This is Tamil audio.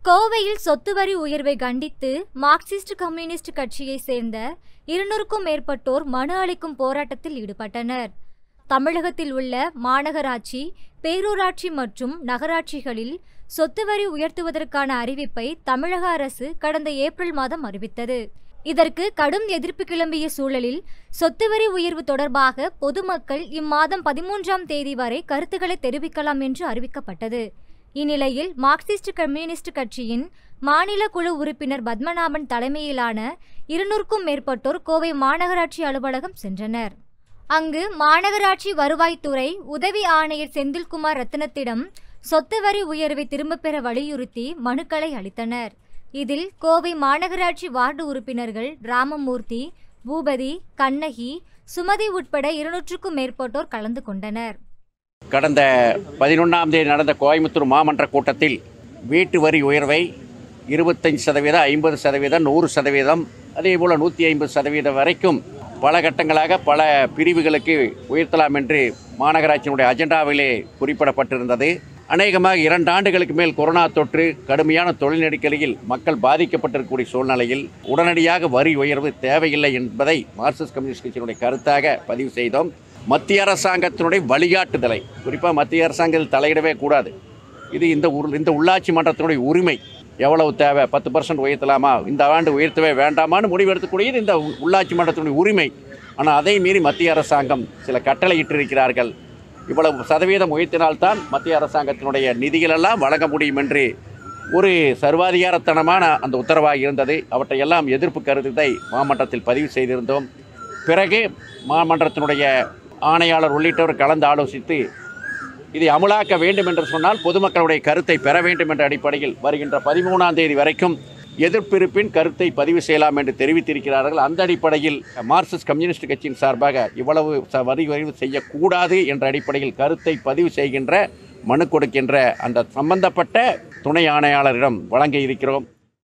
கோவையில் சொத்து வரி உயர்வை கண்டித்து மார்க்சிஸ்ட் கம்யூனிஸ்ட் கட்சியை சேர்ந்த இருநூறுக்கும் மேற்பட்டோர் மனு அளிக்கும் போராட்டத்தில் ஈடுபட்டனர் தமிழகத்தில் உள்ள மாநகராட்சி பேரூராட்சி மற்றும் நகராட்சிகளில் சொத்து வரி உயர்த்துவதற்கான அறிவிப்பை தமிழக அரசு கடந்த ஏப்ரல் மாதம் அறிவித்தது இதற்கு கடும் எதிர்ப்பு கிளம்பிய சூழலில் சொத்து வரி உயர்வு தொடர்பாக பொதுமக்கள் இம்மாதம் பதிமூன்றாம் தேதி வரை கருத்துக்களை தெரிவிக்கலாம் என்று அறிவிக்கப்பட்டது இந்நிலையில் மார்க்சிஸ்ட் கம்யூனிஸ்ட் கட்சியின் மாநில குழு உறுப்பினர் பத்மநாபன் தலைமையிலான இருநூறுக்கும் மேற்பட்டோர் கோவை மாநகராட்சி அலுவலகம் சென்றனர் அங்கு மாநகராட்சி வருவாய்த்துறை உதவி ஆணையர் செந்தில்குமார் ரத்தினத்திடம் சொத்து வரி உயர்வை திரும்பப் பெற வலியுறுத்தி மனுக்களை அளித்தனர் இதில் கோவை மாநகராட்சி வார்டு உறுப்பினர்கள் ராமமூர்த்தி பூபதி கண்ணகி சுமதி உட்பட இருநூற்றுக்கும் மேற்பட்டோர் கலந்து கொண்டனர் கடந்த பதினொன்றாம் தேதி நடந்த கோயம்புத்தூர் மாமன்ற கூட்டத்தில் வீட்டு வரி உயர்வை இருபத்தஞ்சு சதவீதம் ஐம்பது சதவீதம் நூறு சதவீதம் அதே போல் நூற்றி ஐம்பது சதவீதம் வரைக்கும் பல கட்டங்களாக பல பிரிவுகளுக்கு உயர்த்தலாம் என்று மாநகராட்சியினுடைய அஜெண்டாவிலே குறிப்பிடப்பட்டிருந்தது அநேகமாக இரண்டு ஆண்டுகளுக்கு மேல் கொரோனா தொற்று கடுமையான தொழில் நெருக்கடியில் மக்கள் பாதிக்கப்பட்டிருக்கக்கூடிய சூழ்நிலையில் உடனடியாக வரி உயர்வு தேவையில்லை என்பதை மார்க்சிஸ்ட் கம்யூனிஸ்ட் கட்சியினுடைய கருத்தாக பதிவு செய்தோம் மத்திய அரசாங்கத்தினுடைய வழிகாட்டுதலை குறிப்பாக மத்திய அரசாங்கத்தில் தலையிடவே கூடாது இது இந்த உரு இந்த உள்ளாட்சி மன்றத்தினுடைய உரிமை எவ்வளவு தேவை பத்து பர்சன்ட் உயர்த்தலாமா இந்த ஆண்டு உயர்த்தவே வேண்டாமான்னு முடிவெடுக்கக்கூடியது இந்த உ- உள்ளாட்சி மன்றத்தினுடைய உரிமை ஆனால் அதை மீறி மத்திய அரசாங்கம் சில கட்டளை இட்டிருக்கிறார்கள் இவ்வளவு சதவீதம் உயர்த்தினால்தான் மத்திய அரசாங்கத்தினுடைய நிதிகளெல்லாம் வழங்க முடியும் என்று ஒரு சர்வாதிகாரத்தனமான அந்த உத்தரவாக இருந்தது அவற்றையெல்லாம் எதிர்ப்பு கருத்தை மாமன்றத்தில் பதிவு செய்திருந்தோம் பிறகு மாமன்றத்தினுடைய ஆணையாளர் உள்ளிட்டவர் கலந்து ஆலோசித்து இதை அமலாக்க வேண்டும் என்று சொன்னால் பொதுமக்களுடைய கருத்தை பெற வேண்டும் என்ற அடிப்படையில் வருகின்ற பதிமூணாம் தேதி வரைக்கும் எதிர்ப்பிருப்பின் கருத்தை பதிவு செய்யலாம் என்று தெரிவித்திருக்கிறார்கள் அந்த அடிப்படையில் மார்க்சிஸ்ட் கம்யூனிஸ்ட் கட்சியின் சார்பாக இவ்வளவு ச- வரி உயர்வு செய்யக்கூடாது என்ற அடிப்படையில் கருத்தை பதிவு செய்கின்ற மனு கொடுக்கின்ற அந்த சம்பந்தப்பட்ட துணை ஆணையாளரிடம் வழங்க இருக்கிறோம்